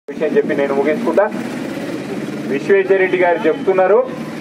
విషయం చెప్పి నేను ముగించుకుంటా విశ్వేశ్వరరెడ్డి గారు చెప్తున్నారు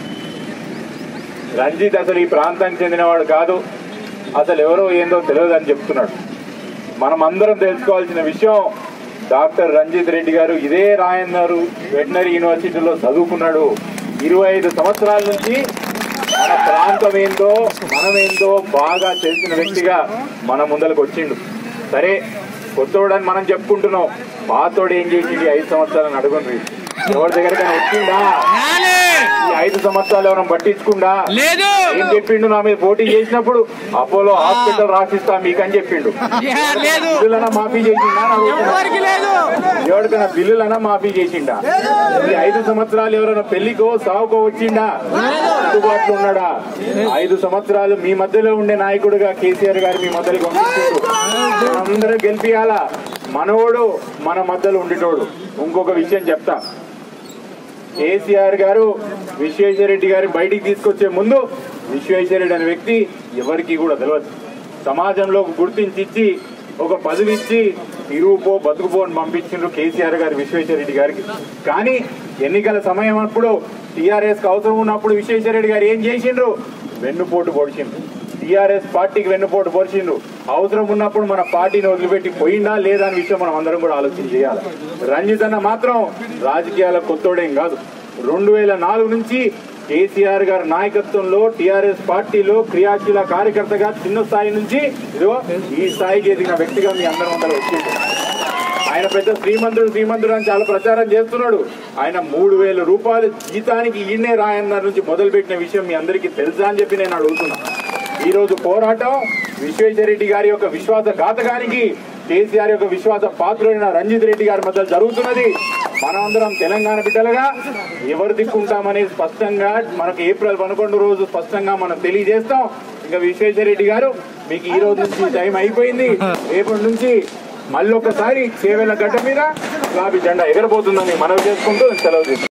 రంజిత్ అసలు ఈ ప్రాంతానికి చెందినవాడు కాదు అసలు ఎవరో ఏందో తెలియదు అని చెప్తున్నాడు మనం అందరం తెలుసుకోవాల్సిన విషయం డాక్టర్ రంజిత్ రెడ్డి గారు ఇదే రాయన్నారు వెటనరీ యూనివర్సిటీలో చదువుకున్నాడు ఇరవై ఐదు సంవత్సరాల నుంచి మన ప్రాంతం ఏందో మనమేందో బాగా తెలిసిన వ్యక్తిగా మన ముందరకు వచ్చిండు సరే కొత్తోడని మనం చెప్పుకుంటున్నాం పాతోడు ఏం చేసింది ఈ ఐదు సంవత్సరాలను అడుగుండ్రి ఎవరి దగ్గరకైనా వచ్చిందా ఈ ఐదు సంవత్సరాలు ఎవరైనా పట్టించుకుండా లేదు ఏం చెప్పిండు నా మీద పోటీ చేసినప్పుడు అపోలో హాస్పిటల్ రాసిస్తా మీకని చెప్పిండు యా, లేదు బిల్లులన్నా మాఫీ చేసిండా అని అడుగుతున్నా. ఎవరికి లేదు ఎవరికైనా బిల్లులన్నా మాఫీ చేసిండా ఈ ఐదు సంవత్సరాలు ఎవరైనా పెళ్లికో సావుకో వచ్చిండా అందుబాటులో ఉన్నాడా ఐదు సంవత్సరాలు మీ మధ్యలో ఉండే నాయకుడుగా కేసీఆర్ గారు మీ మధ్యలో పంపించారు అందరూ గెలిపియాలా మనోడు మన మధ్యలో ఉండేటోడు ఇంకొక విషయం చెప్తా కేసీఆర్ గారు విశ్వేశ్వరరెడ్డి గారిని బయటికి తీసుకొచ్చే ముందు విశ్వేశ్వరరెడ్డి అనే వ్యక్తి ఎవరికి కూడా తెలియదు సమాజంలో ఒక గుర్తించి ఇచ్చి ఒక పదవి ఇచ్చి ఇరువుపో బతుకుపో అని పంపించిండ్రు కేసీఆర్ గారు విశ్వేశ్వరరెడ్డి గారికి కానీ ఎన్నికల సమయం అప్పుడు టీఆర్ఎస్ కి అవసరం ఉన్నప్పుడు విశ్వేశ్వరరెడ్డి గారు ఏం చేసిండ్రు వెన్నుపోటు పొడిచిండ్రు టీఆర్ఎస్ పార్టీకి వెన్నుపోటు పొడిచిండ్రు అవసరం ఉన్నప్పుడు మన పార్టీని వదిలిపెట్టి పోయిందా లేదా అనే విషయం మనం అందరం కూడా ఆలోచన చేయాలి రంజిత్ అన్న మాత్రం రాజకీయాల కొత్తోడేం కాదు రెండు వేల నాలుగు నుంచి కేసీఆర్ గారి నాయకత్వంలో టీఆర్ఎస్ పార్టీలో క్రియాశీల కార్యకర్తగా చిన్న స్థాయి నుంచి ఇదిగో ఈ స్థాయికి ఎదిగిన వ్యక్తిగా మీ అందరం అందరూ వచ్చింది ఆయన పెద్ద శ్రీమంతుడు శ్రీమంతుడు అని చాలా ప్రచారం చేస్తున్నాడు ఆయన మూడు వేల రూపాయలు జీతానికి ఈయనే రాయన్నర్ నుంచి మొదలుపెట్టిన విషయం మీ అందరికీ తెలుసా అని చెప్పి నేను అడుగుతున్నా ఈ రోజు పోరాటం విశ్వేశ్వరరెడ్డి గారి యొక్క విశ్వాస ఘాతకానికి కేసీఆర్ యొక్క విశ్వాస పాత్రుడైన రంజిత్ రెడ్డి గారి మధ్య జరుగుతున్నది మనమందరం తెలంగాణ బిడ్డలుగా ఎవరు దిక్కుంటామనేది స్పష్టంగా మనకు ఏప్రిల్ పదకొండు రోజు స్పష్టంగా మనం తెలియజేస్తాం ఇంకా విశ్వేశ్వరరెడ్డి గారు మీకు ఈ రోజు నుంచి టైం అయిపోయింది రేపటి నుంచి మళ్ళీ ఒకసారి చేవెళ్ళ గడ్డ మీద గులాబీ జెండా ఎగరబోతుందని మనవి చేసుకుంటూ సెలవు తీసుకుంటాం